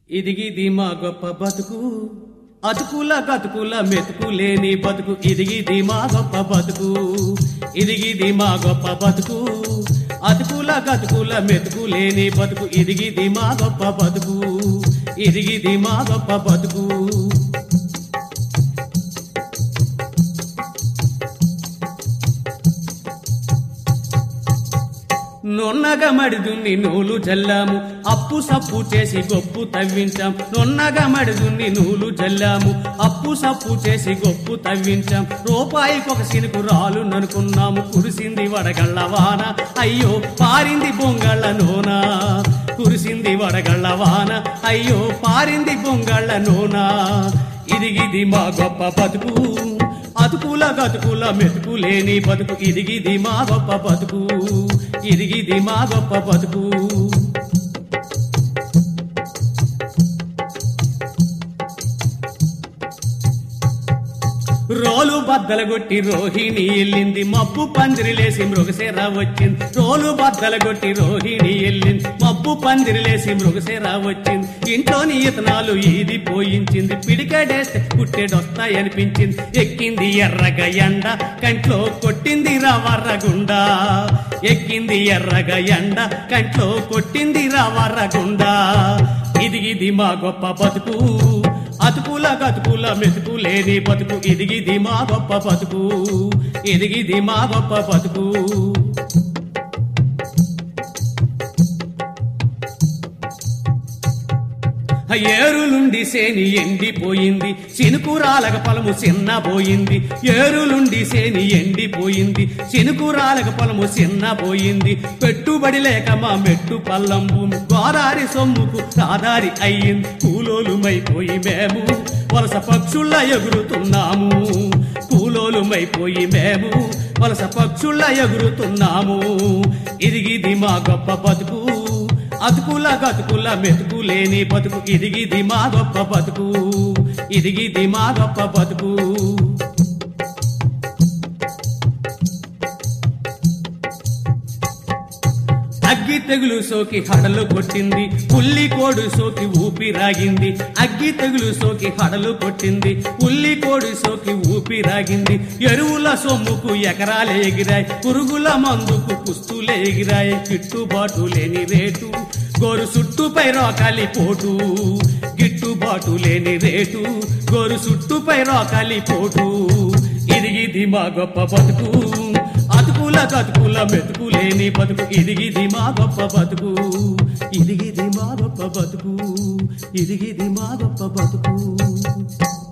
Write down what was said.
ఇదిగిది మా గొప్ప బతుకు అతుకుల గతుకుల మెతుకు లేని బతుకు ఇదిగిది మా గొప్ప బతుకు ఇదిగిది మా గొప్ప బతుకు అతుకుల గతుకుల మెతుకు లేని బతుకు ఇదిగిది మా గొప్ప బతుకు ఇదిగిది మా గొప్ప బతుకు నొన్నగా మడిదున్ని నూలు జల్లాము అప్పు సప్పు చేసి గొప్పు తవ్వించాం నొన్నగా మడిదున్ని నూలు జల్లాము అప్పు సప్పు చేసి గొప్పు తవ్వించాం రూపాయికొక సినుకు రాలు ననుకున్నాము కురిసింది వడగళ్ళ వాన అయ్యో పారింది బొంగళ్ళ నూన కురిసింది వడగళ్ళ వాన అయ్యో పారింది బొంగళ్ళ నూన ఇదిగిది మా గొప్ప బతుకు అతుకుల గతుకుల మెతుకు లేని బతుకు ఇదిగిది మా గొప్ప బతుకు ఇదిగిది మా గొప్ప బతుకు రోలు బద్దలగొట్టి రోహిణి ఎల్లింది మబ్బు పందిరిలేసి మృగశిర వచ్చింది రోలు బద్దలగొట్టి రోహిణి ఎల్లింది మబ్బు పందిరిలేసి మృగశిర వచ్చింది ఇంట్లోని ఇతనాలు ఈది పోయించింది పిడికడేస్తే పుట్టెడొస్తాయనిపించింది ఎక్కింది ఎర్రగ ఎండ కంట్లో కొట్టింది రవర్రగుండా ఎక్కింది ఎర్రగ ఎండ కంట్లో కొట్టింది రవర్రగుండా ఇదిగిది మా గొప్ప బతుకు అతుకుల గతుకుల మెతుకు లేని బతుకు ఇదిగిది మా గొప్ప బతుకు ఇదిగిది మా గొప్ప బతుకు ఏరులుండి సేని ఎండిపోయింది చినుకురాలక పొలము చిన్నపోయింది ఏరులుండి సేని ఎండిపోయింది చినుకురాలక పొలము చిన్నపోయింది పెట్టుబడి లేక మా మెట్టు పల్లం భూమి గోదారి సొమ్ముకు సాదారి అయ్యింది కూలోలుమైపోయి మేము వలస పక్షుళ్ళ ఎగురుతున్నాము కూలోలుమైపోయి మేము వలస పక్షుళ్ళ ఎగురుతున్నాము ఇదిగిది మా గొప్ప బతుకు అతుకుల గతుకుల మెతుకు లేని బతుకు ఇదిగిది మా గొప్ప బతుకు ఇదిగిది మా గొప్ప బతుకు అగ్గి తెగులు సోకి హడలు కొట్టింది పుల్లి కోడు సోకి ఊపిరాగింది అగ్గి తెగులు సోకి హడలు కొట్టింది పుల్లి కోడు సోకి ఊపిరాగింది ఎరువుల సొమ్ముకు ఎకరాలే ఎగిరాయి పురుగుల మందుకు కుస్తులే ఎగిరాయి గిట్టుబాటు లేని రేటు గోరు చుట్టుపై రోకాలి పోటు గిట్టుబాటు లేని రేటు గోరు చుట్టుపై రోకాలి పోటు ఇదిగిది మా గొప్ప బతుకు అతుకుల కతుకుల మెతుకు లేని బతుకు ఇదిగిది మా గొప్ప బతుకు ఇదిగిది మా గొప్ప బతుకు ఇదిగిది మా గొప్ప బతుకు